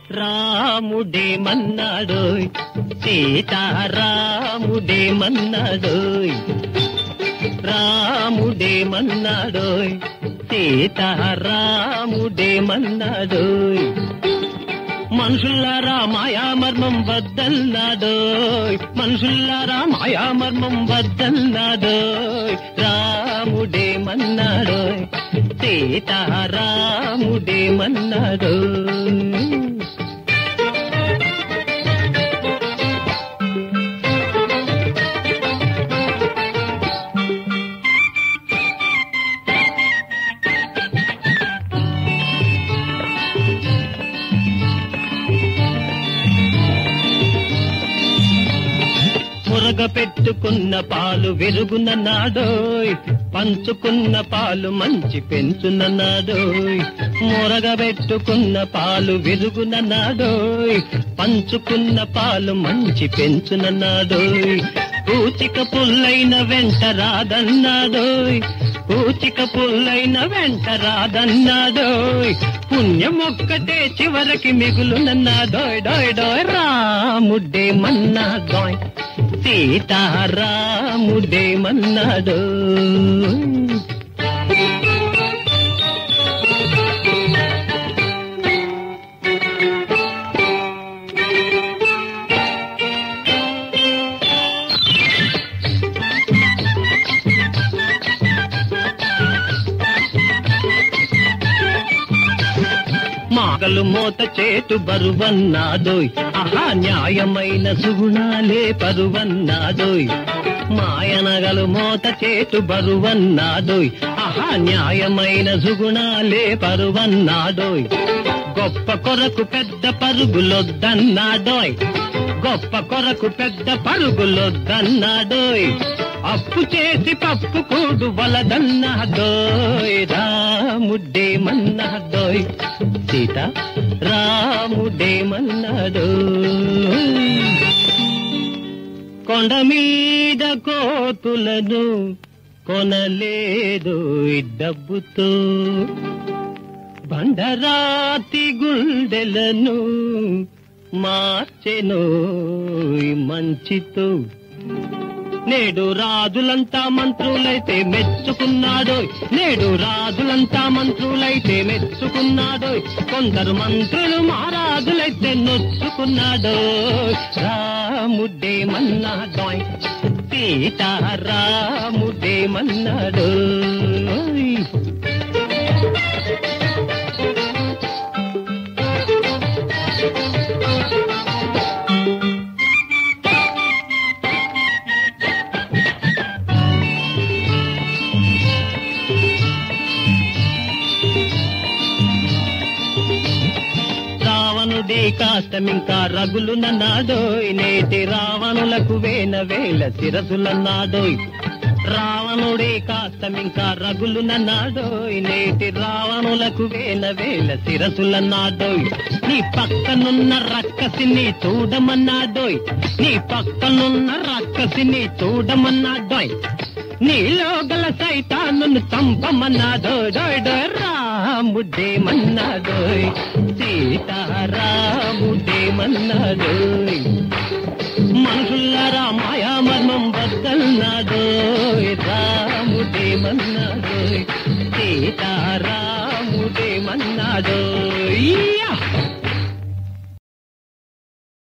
రాముడేమన్నాడోయ్ సీతారాముడేమన్నాడోయ్ రాముడేమన్నాడోయ్ సీతారాముడేమన్నాడోయ్ మనుషుల్లారా మాయామర్మం వద్దల్నాడోయ్ మనుషుల్లారా మాయామర్మం వద్దల్నాడోయ్ రాముడేమన్నాడోయ్ సీతారాముడేమన్నాడోయ్ మురగ పెట్టుకున్న పాలు వెరుగున నాడోయ్ పంచుకున్న పాలు మంచి పెంచున నాడోయ్ మురగ పెట్టుకున్న పాలు వెరుగున నాడోయ్ పంచుకున్న పాలు మంచి పెంచున నాడోయ్ పూచిక పుల్లైన వెంట రాదన్నాడోయ్ పూచిక పుల్లైన వెంట రాదన్నాడోయ్ పుణ్యం ఒక్కటే చివరికి మిగులునన్నాడోయ్ డోయ్ డోయ్ రాముడే మన్నాడోయ్ సీతారాముడే మన్నాడు మాగలు మోత చేటు బరువన్నాదోయ్ ఆహా న్యాయమైన సుగుణాలే పరువన్నాదోయ్ మాయనగలు మోత చేటు బరువన్నాదోయ్ ఆహా న్యాయమైన సుగుణాలే పరువన్నాదోయ్ గొప్ప కొరకు పెద్ద పరుగులొద్దన్నాడోయ్ గొప్ప కొరకు పెద్ద పరుగులొద్దన్నాడోయ్ అప్పు చేసి పప్పు కూడు వలదన్నాడోయ్ రాముడే మన్నాడోయ్ సీత రాముడే మన్నాడోయ్ కొండ మీద కోతులను కొనలేదు డబ్బుతో బండరాతి గుండెలను మార్చెను మంచితో నేడు రాజులంతా మంత్రులైతే మెచ్చుకున్నాడోయ్ నేడు రాజులంతా మంత్రులైతే మెచ్చుకున్నాడోయ్ కొందరు మంత్రులు మహారాజులైతే నొచ్చుకున్నాడోయ్ రాముడే మన్నాడోయ్ సీతారాముడే మన్నాడోయ్ రావణుడే కాష్టమింకా రగులునన్నాడోయ్ నేటి రావణులకు వేల వేల శిరసులన్నాడోయ్ రావణుడే కాష్టమింకా రగులునన్నాడోయ్ నేటి రావణులకు వేల వేల శిరసులన్నాడోయ్ నీ పక్కనున్న రక్కసిని చూడమన్నాడోయ్ నీ పక్కనున్న రక్కసిని చూడమన్నాడోయ్ నీలో గల సైతాను చంపమన్నాడో డోయ్ డోయ్ రాముడే మన్నాడోయ్ సీతారాముడే మన్నాడోయ్ మనుషుల్లారా మాయామర్మం బద్దల్నాడోయ్ రాముడే మన్నాడోయ్ సీతారాముడే మన్నాడోయ్